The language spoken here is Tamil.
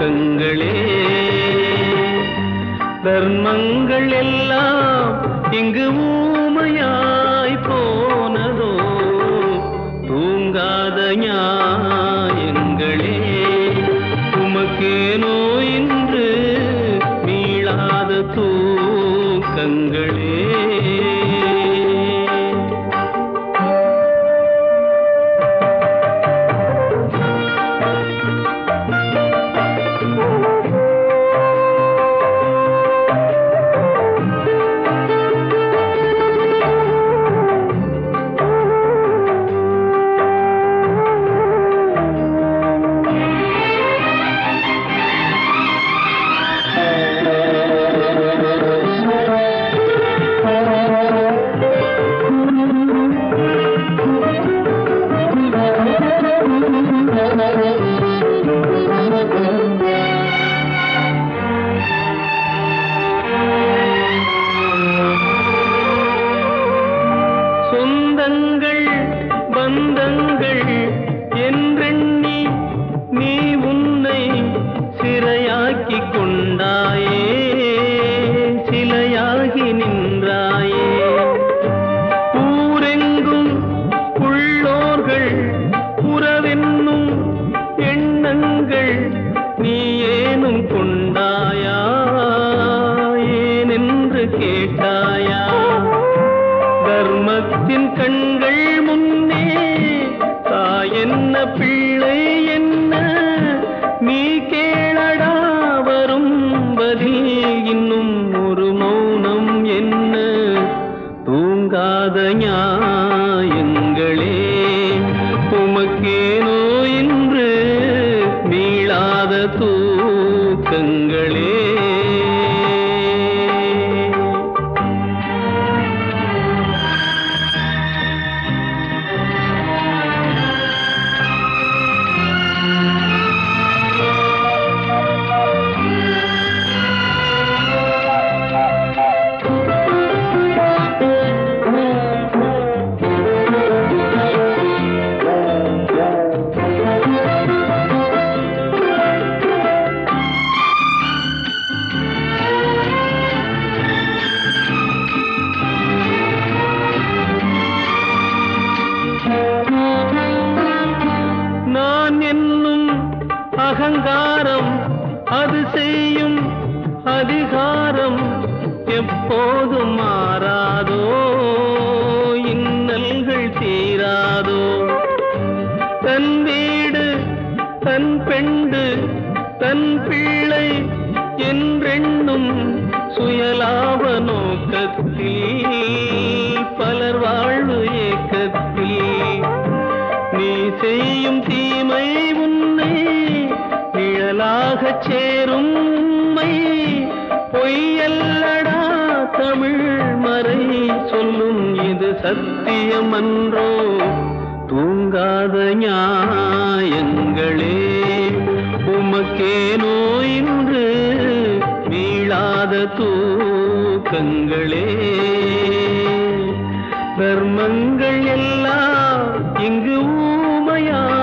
தூக்கங்களே தர்மங்கள் எல்லாம் இங்கு ஊமையாய் போனதோ தூங்காத நியாயங்களே உமக்கேனோ இன்று மீளாத தூக்கங்களே சொந்தங்கள் பந்தங்கள் என்றெண்ணி நீ உன்னை சிறையாக்கிக் கொண்டாயே சிலையாகி நின்றாயே ஊரெங்கும் உள்ளோர்கள் உறவென்னும் எண்ணங்கள் நீ ஏனும் கொண்டாயா ஏனென்று கேட்டாயா தர்மத்தின் கண்கள் முன்னே தாய் என்ன பிள்ளை என்ன நீ கேளடா வரும் பதில் இன்னும் ஒரு மௌனம் என்ன தூங்காத நியாயங்களே உமக்கேனோ இன்று மீளாத தூக்கங்களே நான் என்னும் அகங்காரம் அது செய்யும் அதிகாரம் எப்போதும் மாறாதோ இன்னல்கள் தீராதோ தன் வீடு தன் பெண்டு தன் பிள்ளை என்றென்னும் சுயலாப நோக்கத்தில் பலர் வாழ்வு ஏக்கத்தில் நீ செய்யும் தீமை உன்னை நிழலாகச் சேரும் உம்மை பொய்யல்லடா தமிழ் மறை சொல்லும் இது சத்தியமன்றோ தூங்காத நியாயங்களே உமக்கேனோ இன்று மீளாத தூக்கங்களே தர்மங்கள் எல்லாம் இங்கு ஊமையா